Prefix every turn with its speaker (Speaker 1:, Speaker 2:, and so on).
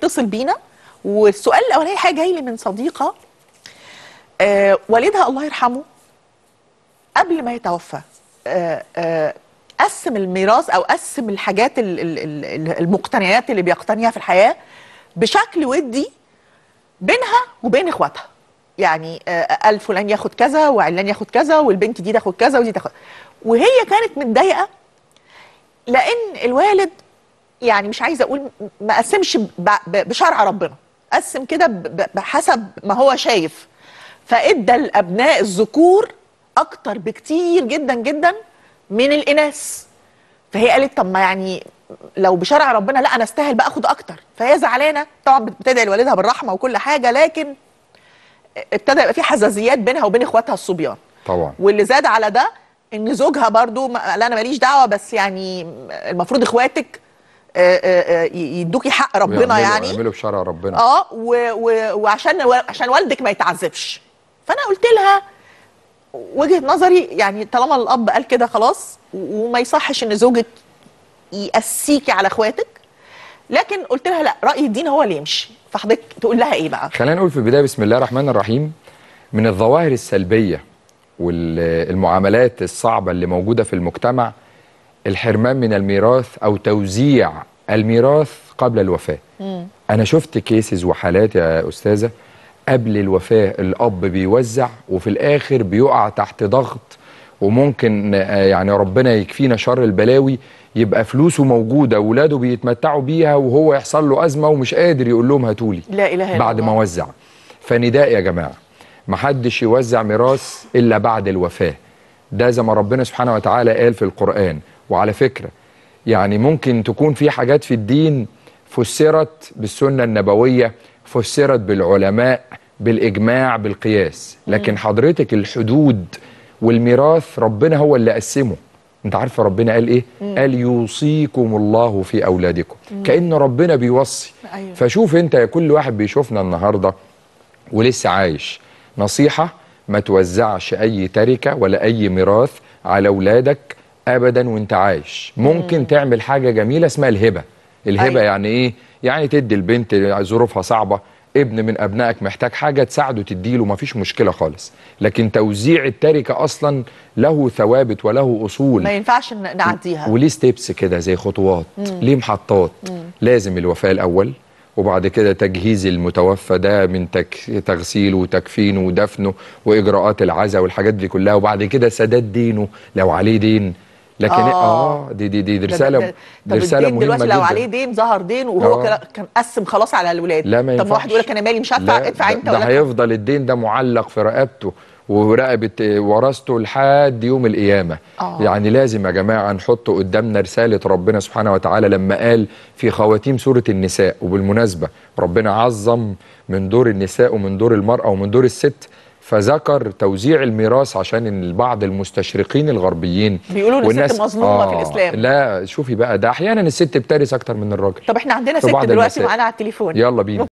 Speaker 1: بتتصل بينا والسؤال الاولاني حاجه جاي لي من صديقه آه والدها الله يرحمه قبل ما يتوفى آه آه قسم الميراث او قسم الحاجات ال- ال- ال- المقتنيات اللي بيقتنيها في الحياه بشكل ودي بينها وبين اخواتها يعني آه، قال فلان ياخد كذا وعلان ياخد كذا والبنت دي تاخد كذا ودي تاخد وهي كانت متضايقه لان الوالد يعني مش عايزه اقول ما قسمش ب- ب- بشرع ربنا قسم كده ب- ب- بحسب ما هو شايف فادى الابناء الذكور اكتر بكتير جدا جدا من الاناث فهي قالت طب ما يعني لو بشرع ربنا لا انا استاهل بقى اخد اكتر فهي زعلانه طبعا بتدعي لوالدها بالرحمه وكل حاجه لكن ابتدى يبقى في حزازيات بينها وبين اخواتها الصبيان
Speaker 2: طبعا
Speaker 1: واللي زاد على ده ان زوجها برضو ما- لا انا ماليش دعوه بس يعني المفروض اخواتك آه، آه، آه، يدوكي حق ربنا
Speaker 2: ويعملوا-
Speaker 1: يعني
Speaker 2: يعملوا بشرع ربنا
Speaker 1: اه و و وعشان عشان والدك ما يتعذبش فانا قلت لها وجهه نظري يعني طالما الاب قال كده خلاص و- وما يصحش ان زوجك يقسيكي على اخواتك لكن قلت لها لا راي الدين هو اللي يمشي فحضرتك تقول لها ايه بقى
Speaker 2: خلينا نقول في البدايه بسم الله الرحمن الرحيم من الظواهر السلبيه والمعاملات الصعبه اللي موجوده في المجتمع الحرمان من الميراث او توزيع الميراث قبل الوفاه انا شفت كيسز وحالات يا استاذه قبل الوفاه الاب بيوزع وفي الاخر بيقع تحت ضغط وممكن آه، يعني ربنا يكفينا شر البلاوي يبقى فلوسه موجوده واولاده بيتمتعوا بيها وهو يحصل له ازمه ومش قادر يقول لهم هاتولي
Speaker 1: لا اله الا
Speaker 2: بعد
Speaker 1: الله
Speaker 2: ما وزع فنداء يا جماعه محدش يوزع ميراث الا بعد الوفاه ده زي ما ربنا سبحانه وتعالى قال في القران وعلى فكره يعني ممكن تكون في حاجات في الدين فسرت بالسنه النبويه فسرت بالعلماء بالاجماع بالقياس لكن حضرتك الحدود والميراث ربنا هو اللي قسمه انت عارفه ربنا قال ايه قال يوصيكم الله في اولادكم كان ربنا بيوصي
Speaker 1: أيوة.
Speaker 2: فشوف انت يا كل واحد بيشوفنا النهارده ولسه عايش نصيحه ما توزعش اي تركه ولا اي ميراث على اولادك ابدا وانت عايش ممكن تعمل حاجه جميله اسمها الهبه الهبه
Speaker 1: أيوة.
Speaker 2: يعني ايه يعني تدي البنت ظروفها صعبه ابن من ابنائك محتاج حاجه تساعده تديله مفيش مشكله خالص لكن توزيع التركه اصلا له ثوابت وله اصول
Speaker 1: ما ينفعش ن- نعديها
Speaker 2: وليه ستيبس كده زي خطوات ليه محطات لازم الوفاة الأول وبعد كده تجهيز المتوفى ده من تك... تغسيله وتكفينه ودفنه وإجراءات العزاء والحاجات دي كلها وبعد كده سداد دينه لو عليه دين لكن
Speaker 1: آه.
Speaker 2: اه دي دي دي, دي
Speaker 1: ده-
Speaker 2: رسالة
Speaker 1: ده-
Speaker 2: دي
Speaker 1: طب
Speaker 2: رسالة
Speaker 1: الدين
Speaker 2: مهمة
Speaker 1: دلوقتي
Speaker 2: جدا
Speaker 1: لو عليه دين ظهر دين وهو
Speaker 2: آه.
Speaker 1: كلا- كان قسم خلاص على الولاد
Speaker 2: لا ما
Speaker 1: طب ما واحد
Speaker 2: ينفعش.
Speaker 1: يقول لك انا مالي مش هدفع
Speaker 2: لا
Speaker 1: ادفع
Speaker 2: ده-
Speaker 1: انت
Speaker 2: ده
Speaker 1: ولا
Speaker 2: هيفضل الدين ده معلق في رقبته ورقبة ورثته لحد يوم القيامة
Speaker 1: آه.
Speaker 2: يعني لازم يا جماعة نحط قدامنا رسالة ربنا سبحانه وتعالى لما قال في خواتيم سورة النساء وبالمناسبة ربنا عظم من دور النساء ومن دور المرأة ومن دور الست فذكر توزيع الميراث عشان إن بعض المستشرقين الغربيين
Speaker 1: بيقولوا إن الست مظلومة في الإسلام.
Speaker 2: لا شوفي بقى ده احيانا الست بترث اكتر من الراجل
Speaker 1: طب احنا عندنا
Speaker 2: في
Speaker 1: ست
Speaker 2: بعض
Speaker 1: دلوقتي
Speaker 2: المسائل.
Speaker 1: معانا على التليفون
Speaker 2: يلا بينا